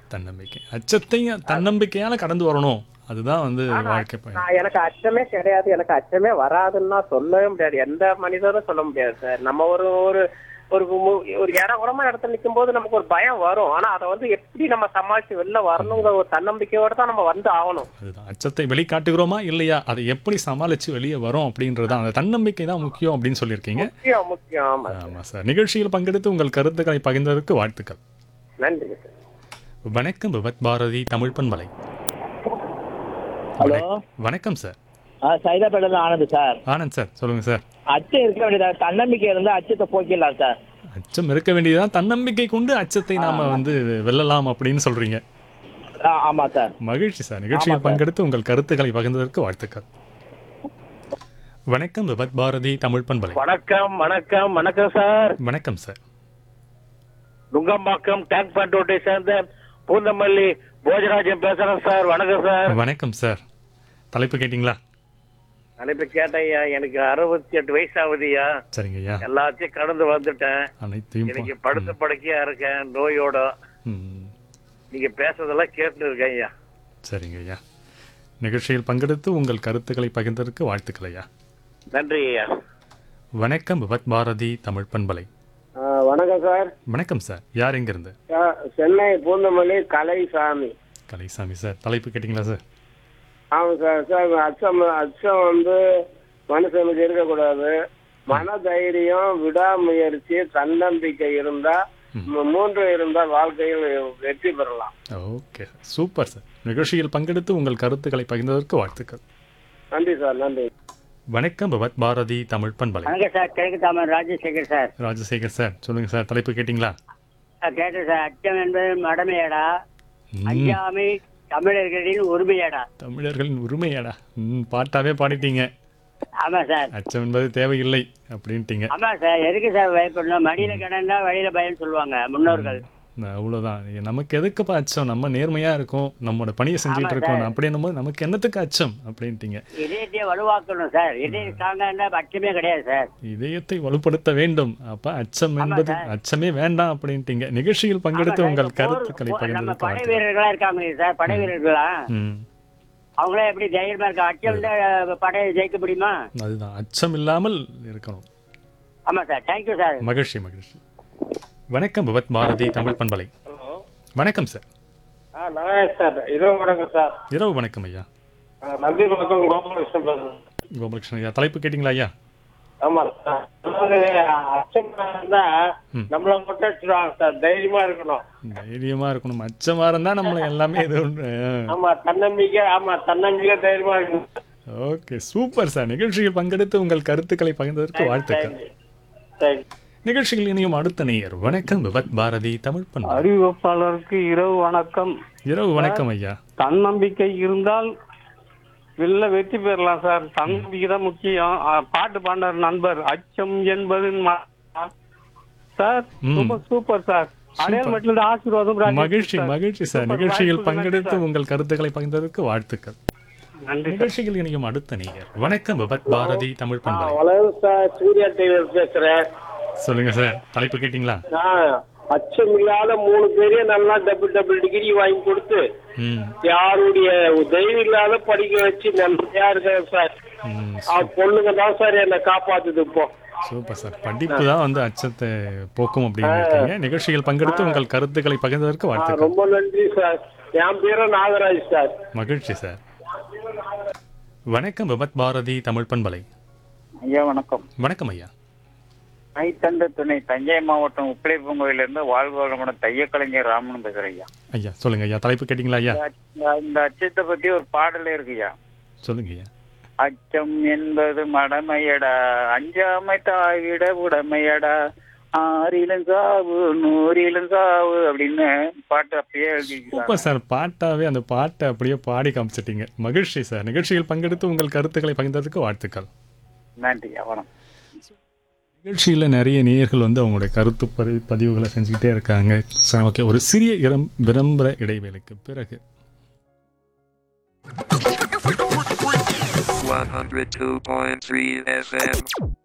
தன்னம்பிக்கை அச்சத்தையும் தன்னம்பிக்கையால கடந்து வரணும் அதுதான் வந்து வாழ்க்கை பயணம் நான் எனக்கு அச்சமே கிடையாது எனக்கு அச்சமே வராதுன்னா சொல்லவே முடியாது எந்த மனிதரும் சொல்ல முடியாது சார் நம்ம ஒரு ஒரு ஒரு மு- ஒரு இடகுறமா இடத்துல நிற்கும் போது நமக்கு ஒரு பயம் வரும் ஆனா அதை வந்து எப்படி நம்ம சமாளிச்சு வெளில வரணுங்கிற ஒரு தன்னம்பிக்கையோட தான் நம்ம வந்து ஆகணும் அதுதான் அச்சத்தை வெளிக்காட்டுகிறோமா இல்லையா அதை எப்படி சமாளிச்சு வெளியே வரோம் அப்படின்றது தான் அந்த தன்னம்பிக்கை தான் முக்கியம் அப்படின்னு சொல்லியிருக்கீங்க முக்கியம் முக்கியம் ஆமா ஆமா சார் நிகழ்ச்சியில் பங்கெடுத்து உங்கள் கருத்துக்களை பகிர்ந்ததற்கு வாழ்த்துக்கள் நன்றி சார் வணக்கம் விபத் பாரதி தமிழ் பண்பலை ஹலோ வணக்கம் சார் ஆ சைதாப்பேட்டில் ஆனந்த் சார் ஆனந்த் சார் சொல்லுங்க சார் அச்சம் இருக்க வேண்டியதா தன்னம்பிக்கை இருந்தால் அச்சத்தை போக்கிடலாம் சார் அச்சம் இருக்க வேண்டியதுதான் தன்னம்பிக்கை கொண்டு அச்சத்தை நாம வந்து வெல்லலாம் அப்படின்னு சொல்றீங்க ஆ ஆமாம் சார் மகிழ்ச்சி சார் நிகழ்ச்சியில் பங்கெடுத்து உங்கள் கருத்துக்களை பகிர்ந்ததற்கு வாழ்த்துக்கள் வணக்கம் விபத் பாரதி தமிழ் பண்பலை வணக்கம் வணக்கம் வணக்கம் சார் வணக்கம் சார் நுங்கம்பாக்கம் டேங்க் பண்ட் ரோட்டை சேர்ந்த பூந்தமல்லி போஜராஜன் பேசுறேன் சார் வணக்கம் சார் வணக்கம் சார் தலைப்பு கேட்டிங்களா அனுப்பி கேட்டையா எனக்கு அறுபத்தி எட்டு வயசு ஆகுதுயா சரிங்க ஐயா எல்லாத்தையும் கடந்து வந்துட்டேன் அனைத்தையும் எனக்கு பா- படுத்த படுக்கையா இருக்கேன் நோயோட ம், நீங்க பேசுறதெல்லாம் கேட்டு இருக்கேன் ஐயா சரிங்க ஐயா நிகழ்ச்சியில் பங்கெடுத்து உங்கள் கருத்துக்களை பகிர்ந்ததற்கு வாழ்த்துக்கள் ஐயா நன்றி ஐயா வணக்கம் விபத் பாரதி தமிழ் பண்பலை வணக்கம் சார் வணக்கம் சார் யார் எங்கிருந்து சென்னை பூந்தமல்லி கலைசாமி கலைசாமி சார் தலைப்பு கேட்டிங்களா சார் ஆமா சார் சார் அச்சம் அச்சம் வந்து மனுஷனுக்கு இருக்கக்கூடாது மன தைரியம் விடாமுயற்சி தன்னம்பிக்கை இருந்தா மு- மூன்று இருந்தால் வாழ்க்கையில் வெற்றி பெறலாம் ஓகே சூப்பர் சார் நிகழ்ச்சியில் பங்கெடுத்து உங்கள் கருத்துக்களை பகிர்ந்ததற்கு வாழ்த்துக்கள் நன்றி சார் நன்றி வணக்கம் பவத் பாரதி தமிழ் பண்பலை வணக்கம் சார் கிழக்கு தாமன் ராஜசேகர் சார் ராஜசேகர் சார் சொல்லுங்க சார் தலைப்பு கேட்டிங்களா கேட்டேன் சார் அச்சம் என்பது மடமையடா ம், அஞ்சாமை தமிழர்களின் உரிமையடா தமிழர்களின் உரிமையாடா ம் பாட்டாவே பாடிட்டீங்க ஆமா சார் அச்சம் என்பது தேவையில்லை அப்படின்ட்டீங்க ஆமா சார் எதுக்கு சார் பயப்படணும் மடியில கடந்தா வழியில பயம் சொல்லுவாங்க முன்னோர்கள் நான் அவ்வளவுதான் நமக்கு எதுக்குப்பா அச்சம் நம்ம நேர்மையா இருக்கோம் நம்மளோட பணியை செஞ்சுட்டு இருக்கோம் அப்படின்னும் போது நமக்கு என்னத்துக்கு அச்சம் அப்படின்ட்டீங்க இதயத்தை வலுவாக்கணும் சார் இதயம் ஸ்ட்ராங்கா இருந்தா அச்சமே கிடையாது சார் இதயத்தை வலுப்படுத்த வேண்டும் அப்ப அச்சம் என்பது அச்சமே வேண்டாம் அப்படின்ட்டீங்க நிகழ்ச்சியில் பங்கெடுத்து ஆமா உங்கள் சார், கருத்துக்களை போர்- நம்ம பகிர்ந்ததற்கு படை வாழ்த்துக்கள். வீரர்களா இருக்காங்க சார் படை வீரர்களா ம் அவங்களே எப்படி தைரியமா இருக்கா அச்சம் இருந்தா படையை ஜெயிக்க முடியுமா அதுதான் அச்சம் இல்லாமல் இருக்கணும் ஆமா சார் தேங்க்யூ சார் மகிழ்ச்சி மகிழ்ச்சி வணக்கம் பவத் பாரதி தமிழ் பண்பலை வணக்கம் சார் ஆ நான் சார் இரவு வணக்கம் சார் இரவு வணக்கம் ஐயா ஆ, நன்றி வணக்கம் கோபாலகிருஷ்ணன் பேசுறேன் கோபாலகிருஷ்ணன் ஐயா தலைப்பு கேட்டிங்களா ஐயா ஆமா சார் அதாவது அச்சம் இருந்தா ம். நம்மள மட்டும் வச்சிருவாங்க சார் தைரியமா இருக்கணும் தைரியமா இருக்கணும் அச்சமா இருந்தா நம்மள எல்லாமே இது ஒன்று ஆமா தன்னம்பிக்கை ஆமா தன்னம்பிக்கை தைரியமா இருக்கணும் ஓகே சூப்பர் சார் நிகழ்ச்சியில் பங்கெடுத்து உங்கள் கருத்துக்களை பகிர்ந்ததற்கு வாழ்த்துக்கள் சரி நிகழ்ச்சியில் இனியும் அடுத்த நேயர் வணக்கம் விபத் பாரதி தமிழ் பண்பலை அறிவிப்பாளருக்கு இரவு வணக்கம் இரவு வணக்கம் ஐயா தன்னம்பிக்கை இருந்தால் வெளில வெற்றி பெறலாம் சார் தன்னம்பிக்கை தான் முக்கியம் ஆ, பாட்டு பாண்டார் நண்பர் அச்சம் என்பது ம- சார் ம். ரொம்ப சூப்பர் சார் அடையாள மட்டும் ஆசீர்வாதம் ராஜேஷ் மகிழ்ச்சி சார். மகிழ்ச்சி சார் சூப்பர் நிகழ்ச்சியில் வாய்ப்புக்கு நன்றி பங்கெடுத்து சார். உங்கள் கருத்துக்களை பகிர்ந்ததற்கு வாழ்த்துக்கள் நன்றி சார். நிகழ்ச்சியில் இனியும் அடுத்த நேயர் வணக்கம் விபத் பாரதி தமிழ் பண்பலை வணக்கம் சார் சூர்யா டெய்லர் பேசுறேன் சொல்லுங்க சார் தலைப்பு கேட்டிங்களா நான் அச்சம் இல்லாத மூணு பேரையும் நல்லா டபுள் டபுள் டிகிரி வாங்கி கொடுத்து ம் யாருடைய உதவி இல்லாத படிக்க வச்சு நல்லையா இருக்கேன் சார் ம் அவன் பொண்ணுங்க தான் சார் என்னை காப்பாத்துது இப்போ சூப்பர் சார் படிப்பு தான் வந்து அச்சத்தை போக்கும் அப்படின்னு இருக்கீங்க நிகழ்ச்சியில் பங்கெடுத்து உங்கள் கருத்துக்களை பகிர்ந்ததற்கு ஆ, வாழ்த்துக்கள் ரொம்ப நன்றி சார் என் பேரும் நாகராஜ் சார் மகிழ்ச்சி சார் வணக்கம் விபத் பாரதி தமிழ் பண்பலை ஐயா வணக்கம் வணக்கம் ஐயா மைத்தண்ட துணை தஞ்சை மாவட்டம் உப்பிளைப்பூங்கோயிலிருந்து வாழ்வாளமுடன் தையக்கலைஞர் ராமன் பேசுறேன் ஐயா ஐயா சொல்லுங்க ஐயா தலைப்பு கேட்டிங்களா ஐயா இந்த அச்ச- இந்த அச்சத்தை பத்தி ஒரு பாடலே இருக்குய்யா சொல்லுங்க ஐயா அச்சம் என்பது மடமையடா அஞ்சாமை தாய்விட உடமையடா ஆறிலும் சாவு நூறிலும் சாவு அப்படின்னு பாட்டு அப்பயே எழுதிக்கிறாங்க சூப்பர் சார் பாட்டாவே அந்த பாட்டை அப்படியே பாடி காமிச்சிட்டீங்க மகிழ்ச்சி சார் நிகழ்ச்சியில் பங்கெடுத்து உங்கள் கருத்துக்களை பகிர்ந்ததற்கு வாழ்த்துக்கள் நன்றி வணக்கம் நிகழ்ச்சியில் நிறைய நேயர்கள் வந்து அவங்களுடைய கருத்து பதி பதிவுகளை செஞ்சுக்கிட்டே இருக்காங்க சரி ஓகே ஒரு சிறிய இரம் விளம்பர இடைவேளைக்கு பிறகு 102.3 FM.